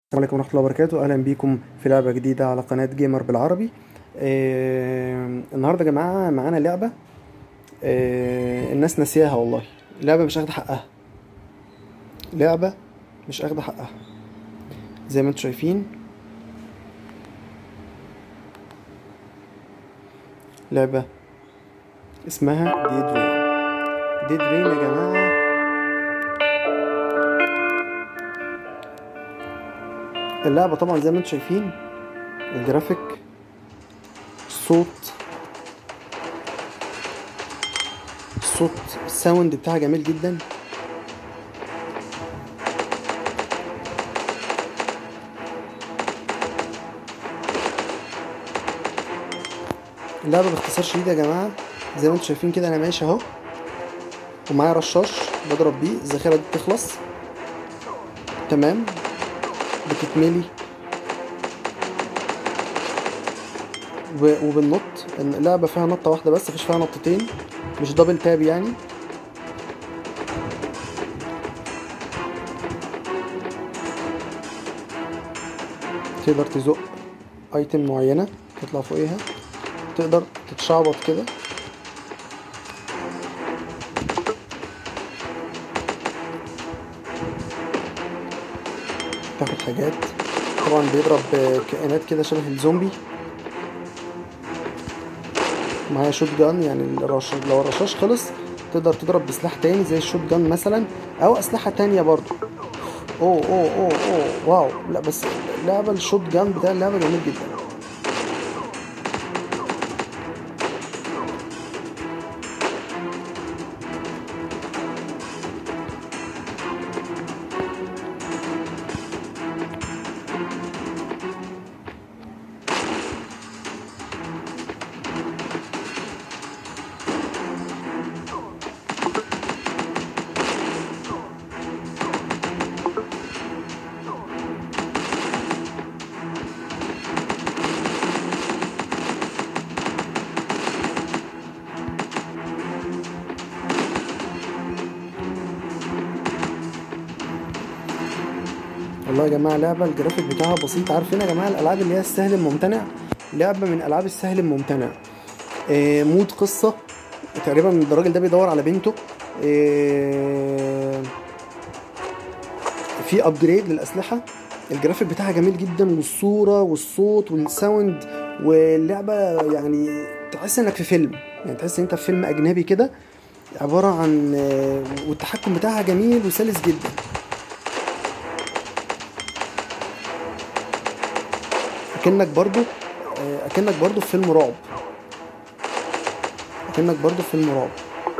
السلام عليكم ورحمة الله وبركاته أهلا بيكم في لعبة جديدة على قناة جيمر بالعربي آه النهاردة يا جماعة معانا لعبة آه الناس ناسياها والله لعبة مش أخدة حقها لعبة مش أخدة حقها زي ما انتم شايفين لعبة اسمها ديد رين ديد رين يا جماعة اللعبة طبعا زي ما انتم شايفين الجرافيك الصوت الصوت الساوند بتاعها جميل جدا اللعبة باختصار شديد يا جماعة زي ما انتم شايفين كده انا ماشي اهو ومعايا رشاش بضرب بيه الذخيرة دي بتخلص تمام بتتملي و- وبالنط اللعبة فيها نطة واحدة بس مفيش فيها نطتين مش دبل تاب يعني تقدر تزق ايتم معينة تطلع فوقيها تقدر تتشعبط كده تاخد حاجات طبعا بيضرب كائنات كده شبه الزومبي معايا شوت جان يعني الرش... لو الرشاش خلص تقدر تضرب بسلاح تاني زي الشوت جان مثلا او اسلحة تانية برضو اوه اوه اوه اوه واو لا بس اللعبة الشوت جان بتاع اللعبة جميل جدا والله يا جماعه لعبه الجرافيك بتاعها بسيط عارفين يا جماعه الالعاب اللي هي السهل الممتنع لعبه من العاب السهل الممتنع آه مود قصه تقريبا الراجل ده بيدور على بنته آه في ابجريد للاسلحه الجرافيك بتاعها جميل جدا والصوره والصوت والساوند واللعبه يعني تحس انك في فيلم يعني تحس ان انت في فيلم اجنبي كده عباره عن آه، والتحكم بتاعها جميل وسلس جدا اكنك برضو آه، اكنك برضو في فيلم رعب اكنك برضو في فيلم رعب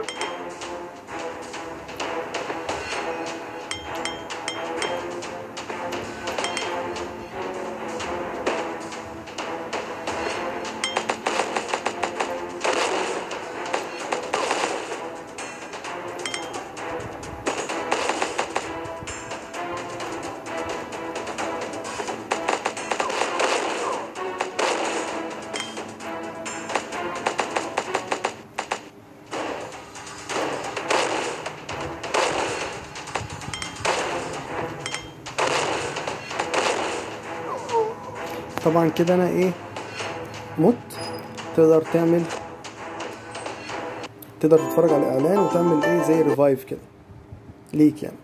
طبعا كده انا ايه مت تقدر تعمل تقدر تتفرج على الاعلان وتعمل ايه زي ريفايف كده ليك يعني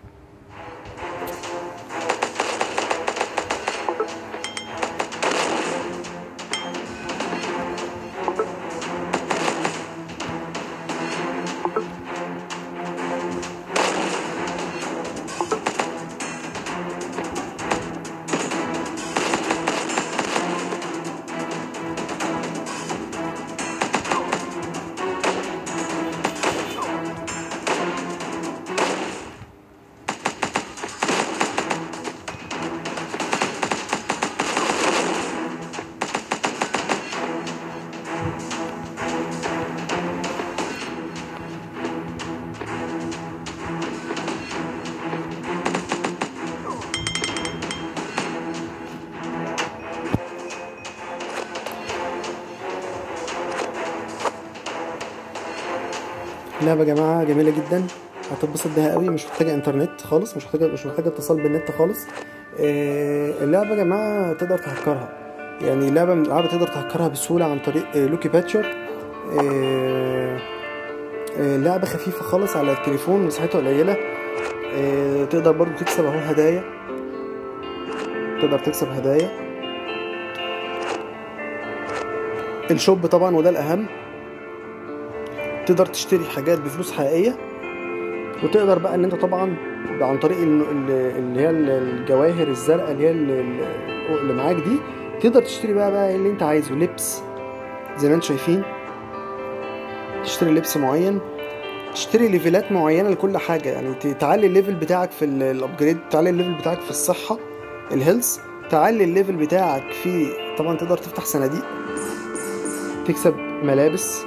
لعبة يا جماعة جميلة جدا هتتبسط بيها قوي مش محتاجة انترنت خالص مش محتاجة مش محتاجة اتصال بالنت خالص آه، اللعبة يا جماعة تقدر تهكرها يعني لعبة من الألعاب تقدر تهكرها بسهولة عن طريق آه، لوكي باتشر آه، آه، لعبة خفيفة خالص على التليفون مساحتها قليلة آه، تقدر برضو تكسب اهو هدايا تقدر تكسب هدايا الشوب طبعا وده الأهم تقدر تشتري حاجات بفلوس حقيقية وتقدر بقى ان انت طبعا عن طريق ال- ال- اللي هي ال- الجواهر الزرقاء اللي هي ال- ال- اللي معاك دي تقدر تشتري بقى بقى اللي انت عايزه لبس زي ما انتم شايفين تشتري لبس معين تشتري ليفلات معينه لكل حاجه يعني ت- تعلي الليفل بتاعك في ال- الابجريد تعلي الليفل بتاعك في الصحه الهيلث تعلي الليفل بتاعك في طبعا تقدر تفتح صناديق تكسب ملابس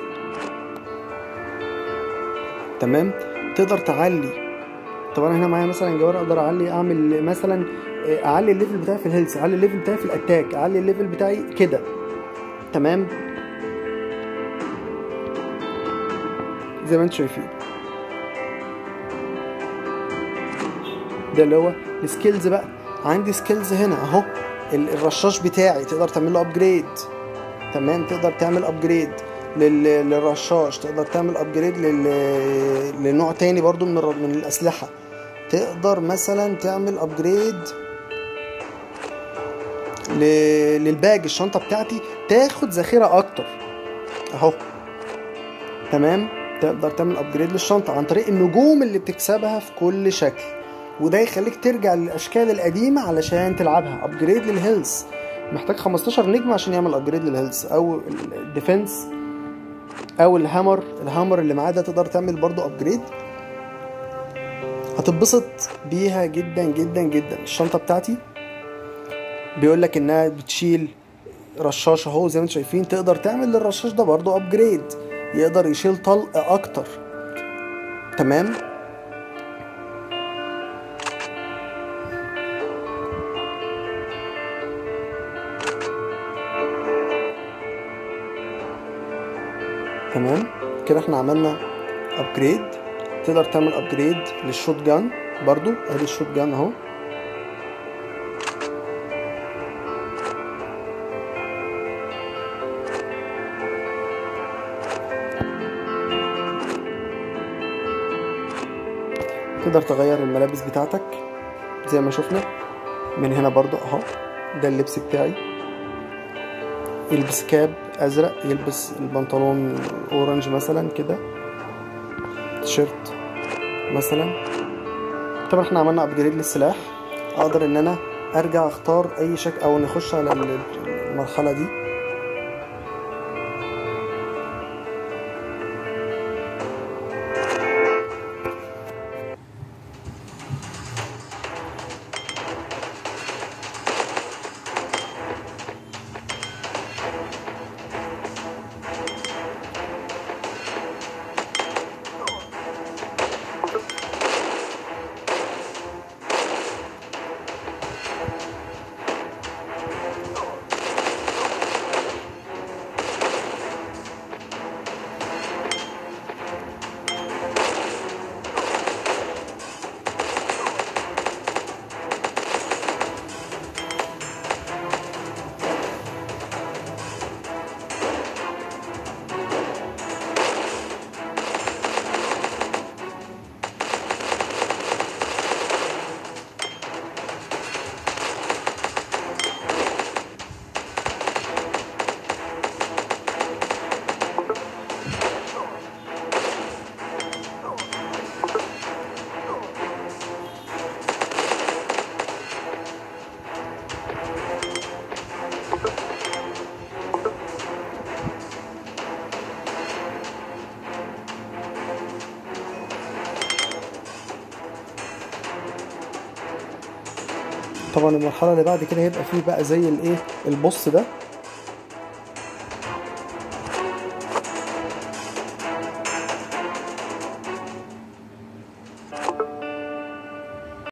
تمام تقدر تعلي طبعا هنا معايا مثلا جوار اقدر اعلي اعمل مثلا آه، اعلي الليفل بتاعي في الهيلث اعلي الليفل بتاعي في الاتاك اعلي الليفل بتاعي كده تمام زي ما انتم شايفين ده اللي هو السكيلز بقى عندي سكيلز هنا اهو ال- الرشاش بتاعي تقدر تعمل له ابجريد تمام تقدر تعمل ابجريد لل... للرشاش تقدر تعمل ابجريد لل... لنوع تاني برضو من الر... من الاسلحه تقدر مثلا تعمل ابجريد ل... للباج الشنطه بتاعتي تاخد ذخيره اكتر اهو تمام تقدر تعمل ابجريد للشنطه عن طريق النجوم اللي بتكسبها في كل شكل وده يخليك ترجع للاشكال القديمه علشان تلعبها ابجريد للهيلث محتاج 15 نجم عشان يعمل ابجريد للهيلث او الديفنس او الهامر الهامر اللي معاه ده تقدر تعمل برضو ابجريد هتتبسط بيها جدا جدا جدا الشنطه بتاعتي بيقول لك انها بتشيل رشاش اهو زي ما انتم شايفين تقدر تعمل للرشاش ده برضو ابجريد يقدر يشيل طلق اكتر تمام تمام كده احنا عملنا ابجريد تقدر تعمل ابجريد للشوت جان برضو ادي الشوت جان اهو تقدر تغير الملابس بتاعتك زي ما شفنا من هنا برضو اهو ده اللبس بتاعي يلبس كاب ازرق يلبس البنطلون اورنج مثلا كده تيشيرت مثلا طبعا احنا عملنا ابجريد للسلاح اقدر ان انا ارجع اختار اي شكل او نخش على ال- المرحله دي طبعا المرحله اللي بعد كده هيبقى فيه بقى زي الايه البوس ده